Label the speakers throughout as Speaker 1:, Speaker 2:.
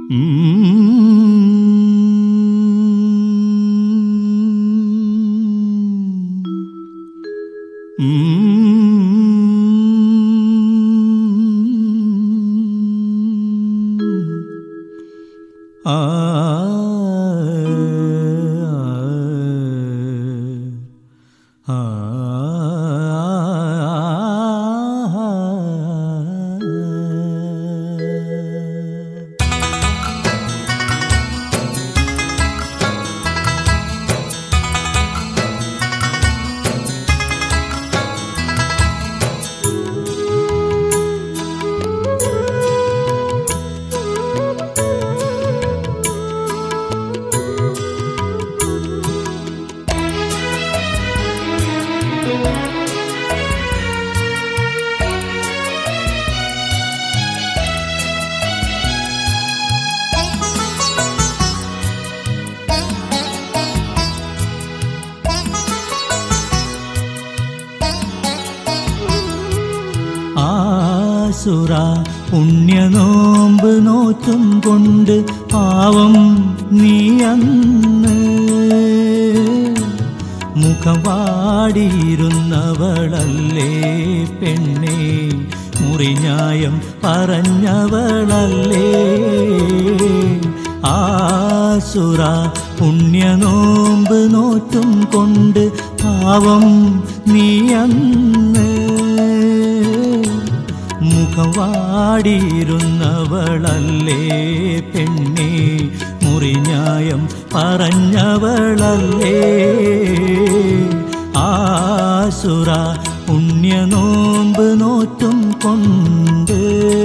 Speaker 1: ആ ആ ആസുര പുണ്യനോമ്പ് നോറ്റും കൊണ്ട് പാവം നീ അന്ന് മുഖം വാടിയിരുന്നവളല്ലേ പെണ്ണേ മുറിഞ്ഞായം പറഞ്ഞവളല്ലേ ആസുര പുണ്യനോമ്പ് നോറ്റും കൊണ്ട് പാവം നീ അന്ന് മുഖം വാടിയിരുന്നവളല്ലേ പെണ്ണേ മുറിഞ്ഞായം പറഞ്ഞവളല്ലേ ആസുര പുണ്യനോമ്പ് നോറ്റും കൊണ്ട്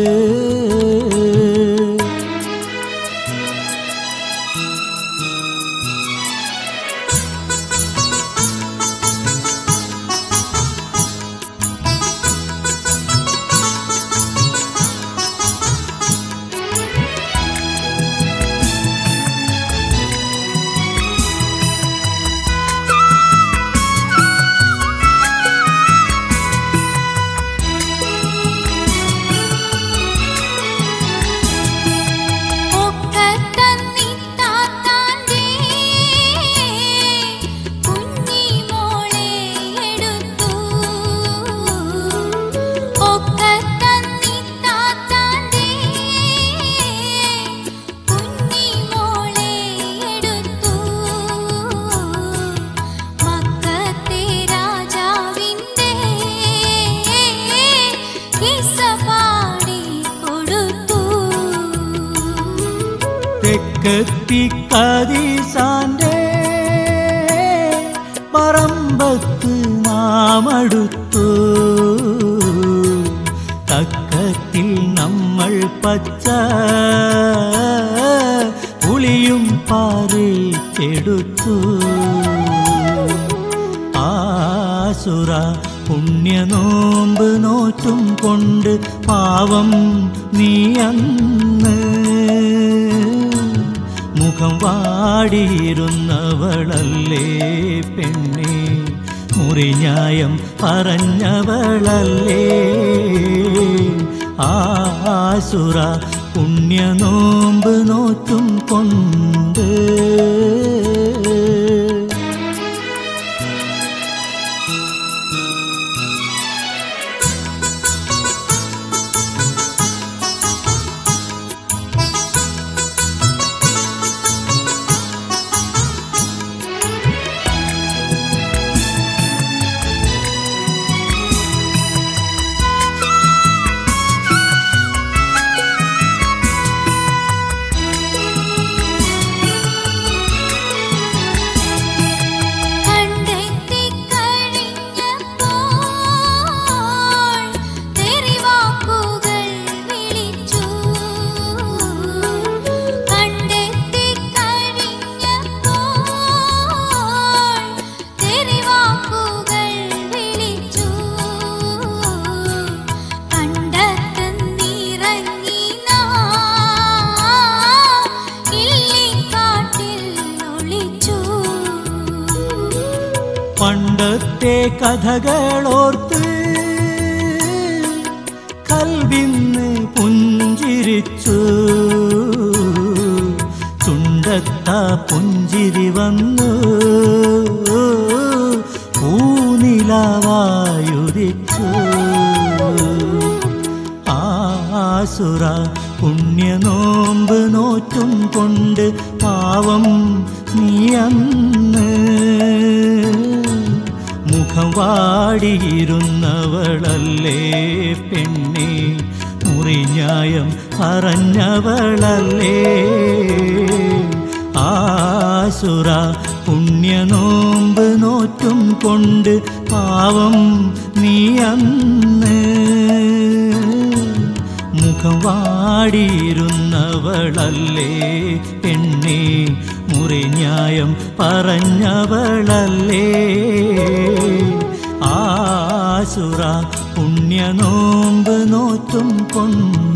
Speaker 2: ഒക്കത്തന്നിത്താത്താൻ്റെ കുഞ്ഞിമോളെ എടുത്തു ഒക്കത്തന്നിത്താത്താൻ്റെ കുഞ്ഞിമോളെ എടുത്തു മക്കത്തെ രാജാവിൻ്റെ കിസ്സ പാടി കൊടുത്തു
Speaker 1: തെക്കെത്തി കദീസാന്റെ പറമ്പത്ത് നാമടുത്തു തക്കത്തിൽ നമ്മൾ പച്ച പുളിയും പാറിച്ചെടുത്തു ആസുര പുണ്യനോമ്പ് നോറ്റും കൊണ്ട് പാവം നീ അന്ന് മുഖം വാടിയിരുന്നവളല്ലേ പെണ്ണേ മുറിഞ്ഞായം പറഞ്ഞവളല്ലേ ആസുര പുണ്യനോമ്പ് നോറ്റും കൊണ്ട്
Speaker 2: കണ്ടെത്തി കഴിഞ്ഞപ്പോൾ തെറിവാക്കുകൾ വിളിച്ചു കണ്ടെത്തി കഴിഞ്ഞപ്പോൾ തെറിവാക്കുകൾ വിളിച്ചു കണ്ടെത്തുന്നിറങ്ങി ഇല്ലിക്കാട്ടിൽ ഒളിച്ചു
Speaker 1: പണ്ടത്തെ കഥകളോർത്ത് കൽവിന്ന് പുഞ്ചിരിച്ചു പുഞ്ചിരി വന്നു പൂനിലാവായുദിച്ചു ആസുര പുണ്യനോമ്പ് നോറ്റും കൊണ്ട് പാവം നീ അന്ന് മുഖം വാടിയിരുന്നവളല്ലേ പെണ്ണെ മുറിഞ്ഞായം പറഞ്ഞവളല്ലേ ആസുര പുണ്യനോമ്പ് നോറ്റും കൊണ്ട് പാവം നീ അന്ന് മുഖം വാടിയിരുന്നവളല്ലേ പെണ്ണെ മുറിഞ്ഞായം പറഞ്ഞവളല്ലേ ആസുര പുണ്യനോമ്പ് നോറ്റും കൊണ്ട്